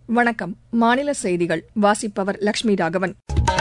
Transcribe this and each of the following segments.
வணக்கம் மாநில செய்திகள் வாசிப்பவர் லட்சுமி ராகவன்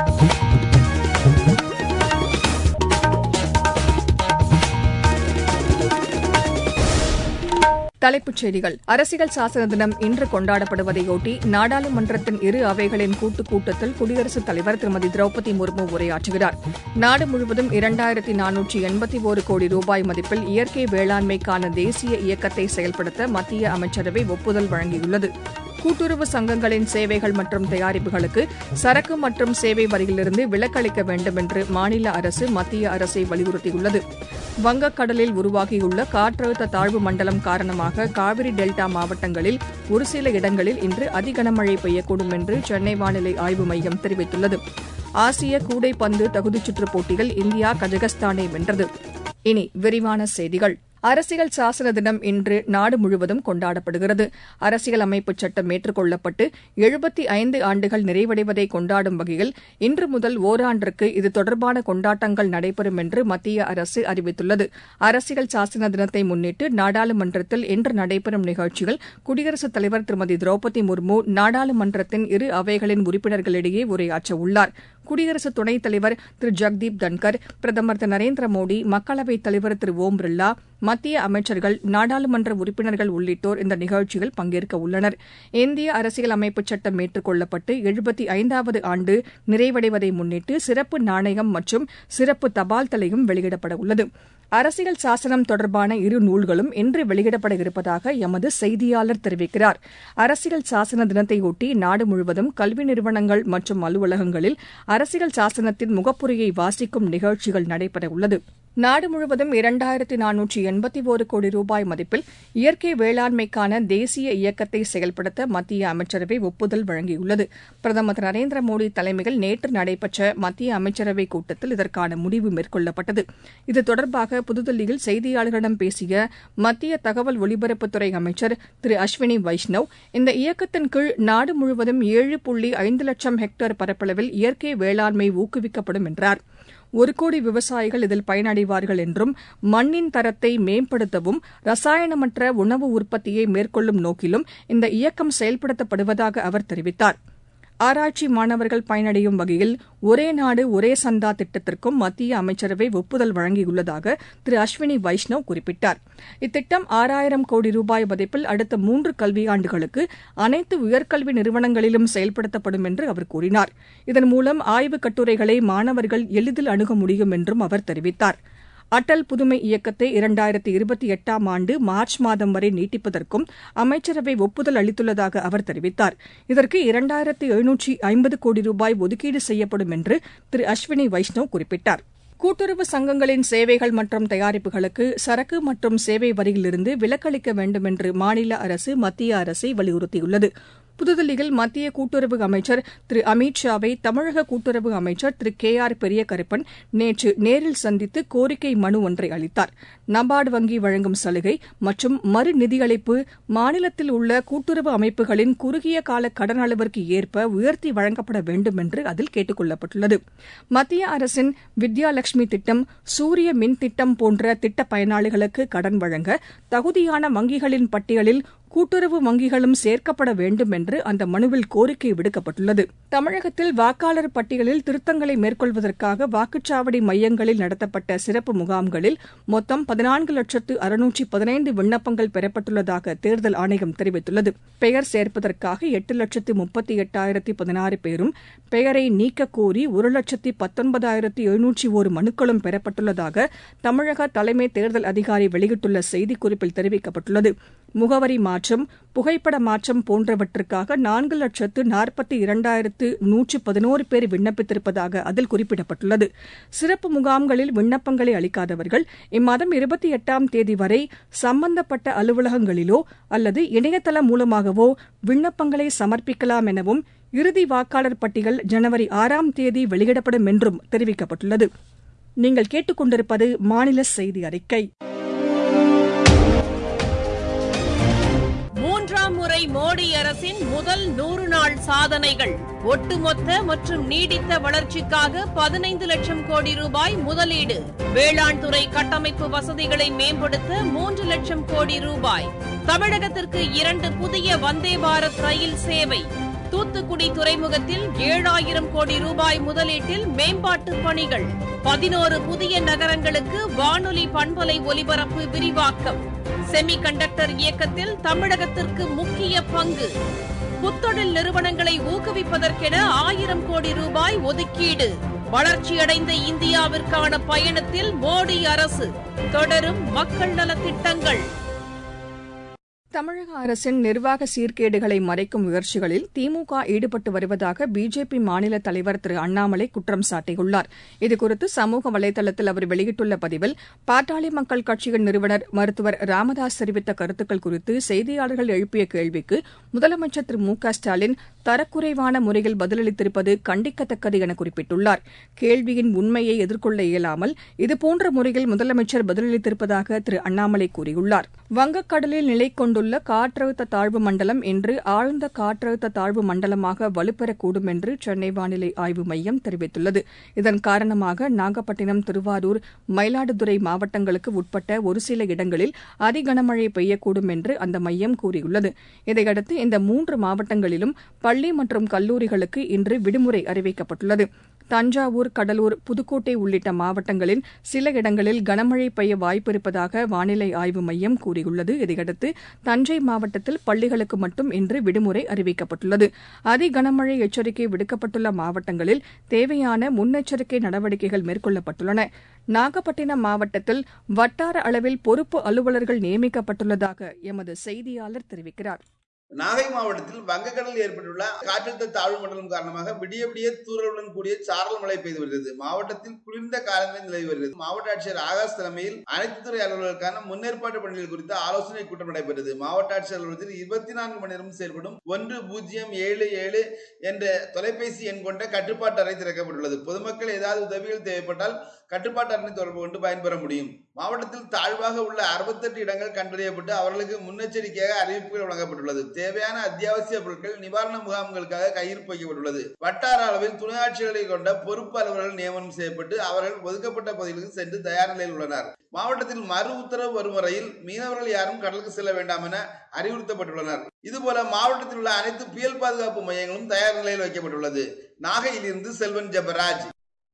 தலைப்புச் செய்திகள் அரசியல் சாசன தினம் இன்று கொண்டாடப்படுவதையொட்டி நாடாளுமன்றத்தின் இரு அவைகளின் கூட்டுக் கூட்டத்தில் குடியரசுத் தலைவர் திருமதி திரௌபதி முர்மு உரையாற்றுகிறார் நாடு முழுவதும் இரண்டாயிரத்தி நானூற்றி எண்பத்தி ஒரு கோடி ரூபாய் மதிப்பில் இயற்கை வேளாண்மைக்கான தேசிய இயக்கத்தை செயல்படுத்த மத்திய அமைச்சரவை ஒப்புதல் வழங்கியுள்ளது கூட்டுறவு சங்கங்களின் சேவைகள் மற்றும் தயாரிப்புகளுக்கு சரக்கு மற்றும் சேவை வரியிலிருந்து விலக்களிக்க வேண்டும் என்று மாநில அரசு மத்திய அரசை வலியுறுத்தியுள்ளது வங்கக்கடலில் உருவாகியுள்ள காற்றழுத்த தாழ்வு மண்டலம் காரணமாக காவிரி டெல்டா மாவட்டங்களில் ஒரு சில இடங்களில் இன்று அதிகனமழை பெய்யக்கூடும் என்று சென்னை வானிலை ஆய்வு மையம் தெரிவித்துள்ளது ஆசிய கூடைப்பந்து தகுதிச்சுற்றுப் போட்டியில் இந்தியா கஜகஸ்தானை வென்றது இனி விரிவான செய்திகள் அரசியல் சாசன தினம் இன்று நாடு முழுவதும் கொண்டாடப்படுகிறது அரசியல் அமைப்புச் சட்டம் ஏற்றுக் கொள்ளப்பட்டு எழுபத்தி ஐந்து ஆண்டுகள் நிறைவடைவதை கொண்டாடும் வகையில் இன்று முதல் ஒராண்டிற்கு இது தொடர்பான கொண்டாட்டங்கள் நடைபெறும் என்று மத்திய அரசு அறிவித்துள்ளது அரசியல் சாசன தினத்தை முன்னிட்டு நாடாளுமன்றத்தில் இன்று நடைபெறும் நிகழ்ச்சியில் குடியரசுத் தலைவர் திருமதி திரௌபதி முர்மு நாடாளுமன்றத்தின் இரு அவைகளின் உறுப்பினர்களிடையே உரையாற்ற உள்ளார் குடியரசு துணைத் தலைவர் திரு ஜெக்தீப் தன்கர் பிரதமர் திரு நரேந்திர மோடி மக்களவைத் தலைவர் திரு ஓம் பிர்லா மத்திய அமைச்சர்கள் நாடாளுமன்ற உறுப்பினர்கள் உள்ளிட்டோர் இந்த நிகழ்ச்சியில் பங்கேற்க உள்ளனர் இந்திய அரசியல் அமைப்புச் சட்டம் ஏற்றுக் கொள்ளப்பட்டு எழுபத்தி ஐந்தாவது ஆண்டு நிறைவடைவதை முன்னிட்டு சிறப்பு நாணயம் மற்றும் சிறப்பு தபால் தலையும் வெளியிடப்பட உள்ளது அரசியல் சாசனம் தொடர்பான இரு நூல்களும் இன்று வெளியிடப்பட இருப்பதாக எமது செய்தியாளர் தெரிவிக்கிறார் அரசியல் சாசன தினத்தையொட்டி நாடு முழுவதும் கல்வி நிறுவனங்கள் மற்றும் அலுவலகங்களில் அரசியல் சாசனத்தின் முகப்புரையை வாசிக்கும் நிகழ்ச்சிகள் நடைபெறவுள்ளது நாடு முழுவதும் இரண்டாயிரத்தி நானூற்றி எண்பத்தி ஒரு கோடி ரூபாய் மதிப்பில் இயற்கை வேளாண்மைக்கான தேசிய இயக்கத்தை செயல்படுத்த மத்திய அமைச்சரவை ஒப்புதல் வழங்கியுள்ளது பிரதமர் திரு நரேந்திர மோடி தலைமையில் நேற்று நடைபெற்ற மத்திய அமைச்சரவைக் கூட்டத்தில் இதற்கான முடிவு மேற்கொள்ளப்பட்டது இது தொடர்பாக புதுதில்லியில் செய்தியாளர்களிடம் பேசிய மத்திய தகவல் ஒலிபரப்புத்துறை அமைச்சர் திரு அஸ்வினி வைஷ்ணவ் இந்த இயக்கத்தின் கீழ் நாடு முழுவதும் ஏழு புள்ளி ஐந்து லட்சம் ஹெக்டேர் பரப்பளவில் இயற்கை வேளாண்மை ஊக்குவிக்கப்படும் என்றார் ஒரு கோடி விவசாயிகள் இதில் பயனடைவார்கள் என்றும் மண்ணின் தரத்தை மேம்படுத்தவும் ரசாயனமற்ற உணவு உற்பத்தியை மேற்கொள்ளும் நோக்கிலும் இந்த இயக்கம் செயல்படுத்தப்படுவதாக அவர் தெரிவித்தார் ஆராய்ச்சி மாணவர்கள் பயனடையும் வகையில் ஒரே நாடு ஒரே சந்தா திட்டத்திற்கும் மத்திய அமைச்சரவை ஒப்புதல் வழங்கியுள்ளதாக திரு அஸ்வினி வைஷ்ணவ் குறிப்பிட்டார் இத்திட்டம் ஆறாயிரம் கோடி ரூபாய் மதிப்பில் அடுத்த மூன்று கல்வியாண்டுகளுக்கு அனைத்து உயர்கல்வி நிறுவனங்களிலும் செயல்படுத்தப்படும் என்று அவர் கூறினார் இதன் மூலம் ஆய்வுக் கட்டுரைகளை மாணவர்கள் எளிதில் அணுக முடியும் என்றும் அவர் தெரிவித்தார் அடல் புதுமை இயக்கத்தை இரண்டாயிரத்தி இருபத்தி எட்டாம் ஆண்டு மார்ச் மாதம் வரை நீட்டிப்பதற்கும் அமைச்சரவை ஒப்புதல் அளித்துள்ளதாக அவர் தெரிவித்தார் இதற்கு இரண்டாயிரத்தி எழுநூற்றி ஐம்பது கோடி ரூபாய் ஒதுக்கீடு செய்யப்படும் என்று திரு அஸ்வினி வைஷ்ணவ் குறிப்பிட்டார் கூட்டுறவு சங்கங்களின் சேவைகள் மற்றும் தயாரிப்புகளுக்கு சரக்கு மற்றும் சேவை வரியிலிருந்து விலக்களிக்க வேண்டும் என்று மாநில அரசு மத்திய அரசை வலியுறுத்தியுள்ளது புதுதில்லியில் மத்திய கூட்டுறவு அமைச்சர் திரு அமித் ஷாவை தமிழக கூட்டுறவு அமைச்சர் திரு கே ஆர் பெரியகருப்பன் நேற்று நேரில் சந்தித்து கோரிக்கை மனு ஒன்றை அளித்தார் நபார்டு வங்கி வழங்கும் சலுகை மற்றும் மறு நிதியளிப்பு மாநிலத்தில் உள்ள கூட்டுறவு அமைப்புகளின் குறுகிய கால கடன் அளவிற்கு ஏற்ப உயர்த்தி வழங்கப்பட வேண்டும் என்று அதில் கேட்டுக் கொள்ளப்பட்டுள்ளது மத்திய அரசின் வித்யாலட்சுமி திட்டம் சூரிய மின் திட்டம் போன்ற திட்ட பயனாளிகளுக்கு கடன் வழங்க தகுதியான வங்கிகளின் பட்டியலில் கூட்டுறவு வங்கிகளும் சேர்க்கப்பட வேண்டும் என்று அந்த மனுவில் கோரிக்கை விடுக்கப்பட்டுள்ளது தமிழகத்தில் வாக்காளர் பட்டியலில் திருத்தங்களை மேற்கொள்வதற்காக வாக்குச்சாவடி மையங்களில் நடத்தப்பட்ட சிறப்பு முகாம்களில் மொத்தம் பதினான்கு லட்சத்து அறுநூற்றி பதினைந்து விண்ணப்பங்கள் பெறப்பட்டுள்ளதாக தேர்தல் ஆணையம் தெரிவித்துள்ளது பெயர் சேர்ப்பதற்காக எட்டு லட்சத்து முப்பத்தி எட்டாயிரத்தி பதினாறு பேரும் பெயரை நீக்க கோரி ஒரு லட்சத்தி பத்தொன்பதாயிரத்தி எழுநூற்றி ஒரு மனுக்களும் பெறப்பட்டுள்ளதாக தமிழக தலைமை தேர்தல் அதிகாரி வெளியிட்டுள்ள செய்திக்குறிப்பில் தெரிவிக்கப்பட்டுள்ளது முகவரி மாற்றம் புகைப்பட மாற்றம் போன்றவற்றுக்காக நான்கு லட்சத்து நாற்பத்தி இரண்டாயிரத்து நூற்று பதினோரு பேர் விண்ணப்பித்திருப்பதாக அதில் குறிப்பிடப்பட்டுள்ளது சிறப்பு முகாம்களில் விண்ணப்பங்களை அளிக்காதவர்கள் இம்மாதம் இருபத்தி எட்டாம் தேதி வரை சம்பந்தப்பட்ட அலுவலகங்களிலோ அல்லது இணையதளம் மூலமாகவோ விண்ணப்பங்களை சமர்ப்பிக்கலாம் எனவும் இறுதி வாக்காளர் பட்டியல் ஜனவரி ஆறாம் தேதி வெளியிடப்படும் என்றும் தெரிவிக்கப்பட்டுள்ளது நீங்கள் கேட்டுக்கொண்டிருப்பது மாநில செய்தி அறிக்கை மூன்றாம் முறை மோடி அரசின் முதல் நூறு நாள் சாதனைகள் ஒட்டுமொத்த மற்றும் நீடித்த வளர்ச்சிக்காக பதினைந்து லட்சம் கோடி ரூபாய் முதலீடு வேளாண் துறை கட்டமைப்பு வசதிகளை மேம்படுத்த மூன்று லட்சம் கோடி ரூபாய் தமிழகத்திற்கு இரண்டு புதிய வந்தே பாரத் ரயில் சேவை தூத்துக்குடி துறைமுகத்தில் ஏழாயிரம் கோடி ரூபாய் முதலீட்டில் மேம்பாட்டு பணிகள் பதினோரு புதிய நகரங்களுக்கு வானொலி பண்பலை ஒலிபரப்பு விரிவாக்கம் செமி கண்டக்டர் இயக்கத்தில் தமிழகத்திற்கு முக்கிய பங்கு புத்தொழில் நிறுவனங்களை ஊக்குவிப்பதற்கென ஆயிரம் கோடி ரூபாய் ஒதுக்கீடு வளர்ச்சியடைந்த இந்தியாவிற்கான பயணத்தில் மோடி அரசு தொடரும் மக்கள் நலத்திட்டங்கள் தமிழக அரசின் நிர்வாக சீர்கேடுகளை மறைக்கும் முயற்சிகளில் திமுக ஈடுபட்டு வருவதாக பிஜேபி மாநில தலைவர் திரு அண்ணாமலை குற்றம் சாட்டியுள்ளார் இதுகுறித்து சமூக வலைதளத்தில் அவர் வெளியிட்டுள்ள பதிவில் பாட்டாளி மக்கள் கட்சியின் நிறுவனர் மருத்துவர் ராமதாஸ் தெரிவித்த கருத்துக்கள் குறித்து செய்தியாளர்கள் எழுப்பிய கேள்விக்கு முதலமைச்சர் திரு மு க ஸ்டாலின் தரக்குறைவான முறையில் பதிலளித்திருப்பது கண்டிக்கத்தக்கது என குறிப்பிட்டுள்ளார் கேள்வியின் உண்மையை எதிர்கொள்ள இயலாமல் இதுபோன்ற முறையில் முதலமைச்சர் பதிலளித்திருப்பதாக திரு அண்ணாமலை கூறியுள்ளார் வங்கக்கடலில் நிலை கொண்டுள்ள காற்றழுத்த தாழ்வு மண்டலம் இன்று ஆழ்ந்த காற்றழுத்த தாழ்வு மண்டலமாக வலுப்பெறக்கூடும் என்று சென்னை வானிலை ஆய்வு மையம் தெரிவித்துள்ளது இதன் காரணமாக நாகப்பட்டினம் திருவாரூர் மயிலாடுதுறை மாவட்டங்களுக்கு உட்பட்ட ஒரு சில இடங்களில் அதிகனமழை பெய்யக்கூடும் என்று அந்த மையம் கூறியுள்ளது இதையடுத்து இந்த மூன்று மாவட்டங்களிலும் பள்ளி மற்றும் கல்லூரிகளுக்கு இன்று விடுமுறை அறிவிக்கப்பட்டுள்ளது தஞ்சாவூர் கடலூர் புதுக்கோட்டை உள்ளிட்ட மாவட்டங்களின் சில இடங்களில் கனமழை பெய்ய வாய்ப்பிருப்பதாக வானிலை ஆய்வு மையம் கூறியுள்ளது இதையடுத்து தஞ்சை மாவட்டத்தில் பள்ளிகளுக்கு மட்டும் இன்று விடுமுறை அறிவிக்கப்பட்டுள்ளது அதி கனமழை எச்சரிக்கை விடுக்கப்பட்டுள்ள மாவட்டங்களில் தேவையான முன்னெச்சரிக்கை நடவடிக்கைகள் மேற்கொள்ளப்பட்டுள்ளன நாகப்பட்டினம் மாவட்டத்தில் வட்டார அளவில் பொறுப்பு அலுவலர்கள் நியமிக்கப்பட்டுள்ளதாக எமது செய்தியாளர் தெரிவிக்கிறார் நாகை மாவட்டத்தில் வங்கக்கடலில் ஏற்பட்டுள்ள காற்றழுத்த தாழ்வு மண்டலம் காரணமாக விடிய விடிய தூரலுடன் கூடிய சாரல் மழை பெய்து வருகிறது மாவட்டத்தில் குளிர்ந்த காலநிலை நிலவி வருகிறது மாவட்ட ஆட்சியர் ஆகாஷ் தலைமையில் அனைத்து துறை அலுவலர்களுக்கான முன்னேற்பாட்டு பணிகள் குறித்த ஆலோசனை கூட்டம் நடைபெற்றது மாவட்ட ஆட்சியர் அலுவலகத்தில் இருபத்தி நான்கு மணி நேரம் செயல்படும் ஒன்று பூஜ்ஜியம் ஏழு ஏழு என்ற தொலைபேசி எண் கொண்ட கட்டுப்பாட்டு அறை திறக்கப்பட்டுள்ளது பொதுமக்கள் ஏதாவது உதவிகள் தேவைப்பட்டால் கட்டுப்பாட்டு அரணை தொடர்பு கொண்டு பயன்பெற முடியும் மாவட்டத்தில் தாழ்வாக உள்ள அறுபத்தெட்டு இடங்கள் கண்டறியப்பட்டு அவர்களுக்கு முன்னெச்சரிக்கையாக அறிவிப்புகள் வழங்கப்பட்டுள்ளது தேவையான அத்தியாவசிய பொருட்கள் நிவாரண முகாம்களுக்காக கையிருப்பு வைக்கப்பட்டுள்ளது வட்டார அளவில் துணை ஆட்சியர்களை கொண்ட பொறுப்பு அலுவலர்கள் நியமனம் செய்யப்பட்டு அவர்கள் ஒதுக்கப்பட்ட பகுதிகளுக்கு சென்று தயார் நிலையில் உள்ளனர் மாவட்டத்தில் மறு உத்தரவு வரும் வரையில் மீனவர்கள் யாரும் கடலுக்கு செல்ல வேண்டாம் என அறிவுறுத்தப்பட்டுள்ளனர் இதுபோல மாவட்டத்தில் உள்ள அனைத்து புயல் பாதுகாப்பு மையங்களும் தயார் நிலையில் வைக்கப்பட்டுள்ளது நாகையிலிருந்து செல்வன் ஜெபராஜ்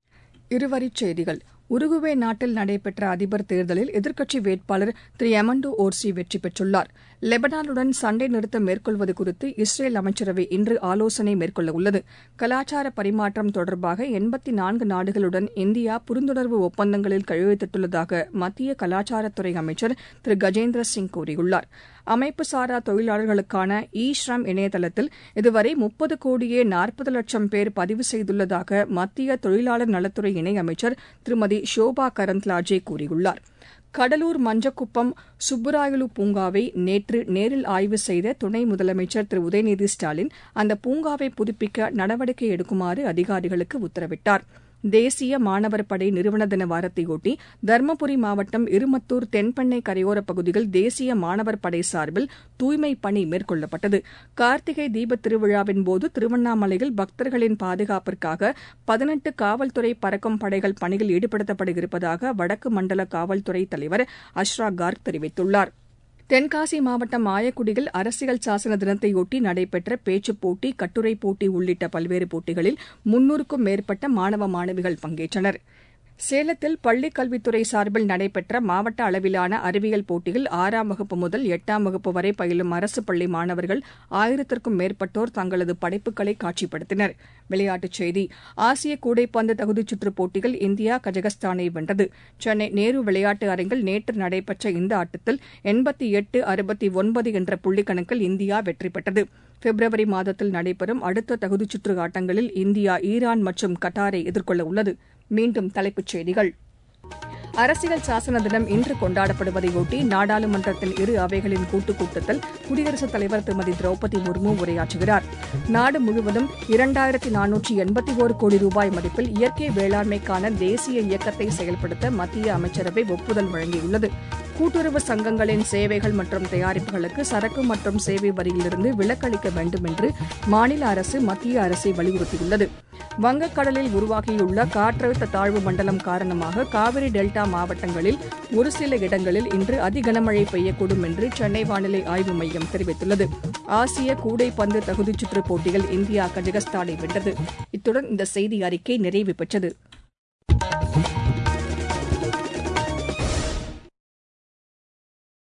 இருவரிச் செய்திகள் உருகுவே நாட்டில் நடைபெற்ற அதிபர் தேர்தலில் எதிர்க்கட்சி வேட்பாளர் திரு எமண்டோ ஓர்சி வெற்றி பெற்றுள்ளார் லெபனானுடன் சண்டை நிறுத்தம் மேற்கொள்வது குறித்து இஸ்ரேல் அமைச்சரவை இன்று ஆலோசனை மேற்கொள்ள உள்ளது கலாச்சார பரிமாற்றம் தொடர்பாக எண்பத்தி நான்கு நாடுகளுடன் இந்தியா புரிந்துணர்வு ஒப்பந்தங்களில் கையெழுத்திட்டுள்ளதாக மத்திய கலாச்சாரத்துறை அமைச்சர் திரு கஜேந்திர சிங் கூறியுள்ளார் அமைப்பு சாரா தொழிலாளர்களுக்கான இ ஸ்ரம் இணையதளத்தில் இதுவரை முப்பது கோடியே நாற்பது லட்சம் பேர் பதிவு செய்துள்ளதாக மத்திய தொழிலாளர் நலத்துறை இணையமைச்சர் திருமதி ஷோபா கரந்த்லாஜே கூறியுள்ளார் கடலூர் மஞ்சக்குப்பம் சுப்புராயலு பூங்காவை நேற்று நேரில் ஆய்வு செய்த துணை முதலமைச்சர் திரு உதயநிதி ஸ்டாலின் அந்த பூங்காவை புதுப்பிக்க நடவடிக்கை எடுக்குமாறு அதிகாரிகளுக்கு உத்தரவிட்டார் தேசிய மாணவர் படை நிறுவன தின வாரத்தையொட்டி தருமபுரி மாவட்டம் இருமத்தூர் தென்பெண்ணை கரையோரப் பகுதியில் தேசிய மாணவர் படை சார்பில் தூய்மை பணி மேற்கொள்ளப்பட்டது கார்த்திகை தீபத் திருவிழாவின் போது திருவண்ணாமலையில் பக்தர்களின் பாதுகாப்பிற்காக பதினெட்டு காவல்துறை பறக்கும் படைகள் பணியில் ஈடுபடுத்தப்பட இருப்பதாக வடக்கு மண்டல காவல்துறை தலைவர் அஷ்ரா கார்க் தெரிவித்துள்ளார் தென்காசி மாவட்டம் ஆயக்குடியில் அரசியல் சாசன தினத்தையொட்டி நடைபெற்ற பேச்சுப் போட்டி கட்டுரைப் போட்டி உள்ளிட்ட பல்வேறு போட்டிகளில் முன்னூறுக்கும் மேற்பட்ட மாணவ மாணவிகள் பங்கேற்றனர் சேலத்தில் பள்ளிக் கல்வித்துறை சார்பில் நடைபெற்ற மாவட்ட அளவிலான அறிவியல் போட்டியில் ஆறாம் வகுப்பு முதல் எட்டாம் வகுப்பு வரை பயிலும் அரசு பள்ளி மாணவர்கள் ஆயிரத்திற்கும் மேற்பட்டோர் தங்களது படைப்புகளை காட்சிப்படுத்தினர் விளையாட்டுச் செய்தி ஆசிய கூடைப்பந்து தகுதிச்சுற்றுப் போட்டியில் இந்தியா கஜகஸ்தானை வென்றது சென்னை நேரு விளையாட்டு அரங்கில் நேற்று நடைபெற்ற இந்த ஆட்டத்தில் எண்பத்தி எட்டு அறுபத்தி ஒன்பது என்ற புள்ளிக்கணக்கில் இந்தியா வெற்றி பெற்றது பிப்ரவரி மாதத்தில் நடைபெறும் அடுத்த தகுதிச்சுற்று ஆட்டங்களில் இந்தியா ஈரான் மற்றும் கட்டாரை எதிர்கொள்ள உள்ளது மீண்டும் தலைப்புச் செய்திகள் அரசியல் சாசன தினம் இன்று கொண்டாடப்படுவதையொட்டி நாடாளுமன்றத்தின் இரு அவைகளின் கூட்டுக் கூட்டத்தில் குடியரசுத் தலைவர் திருமதி திரௌபதி முர்மு உரையாற்றுகிறார் நாடு முழுவதும் இரண்டாயிரத்தி நானூற்றி எண்பத்தி ஒரு கோடி ரூபாய் மதிப்பில் இயற்கை வேளாண்மைக்கான தேசிய இயக்கத்தை செயல்படுத்த மத்திய அமைச்சரவை ஒப்புதல் வழங்கியுள்ளது கூட்டுறவு சங்கங்களின் சேவைகள் மற்றும் தயாரிப்புகளுக்கு சரக்கு மற்றும் சேவை வரியிலிருந்து விலக்களிக்க வேண்டும் என்று மாநில அரசு மத்திய அரசை வலியுறுத்தியுள்ளது வங்கக்கடலில் உருவாகியுள்ள காற்றழுத்த தாழ்வு மண்டலம் காரணமாக காவிரி டெல்டா மாவட்டங்களில் ஒரு சில இடங்களில் இன்று அதிகனமழை பெய்யக்கூடும் என்று சென்னை வானிலை ஆய்வு மையம் தெரிவித்துள்ளது ஆசிய கூடைப்பந்து தகுதிச்சுற்று போட்டியில் இந்தியா கஜகஸ்தானை வென்றது இத்துடன் இந்த செய்தி அறிக்கை நிறைவு பெற்றது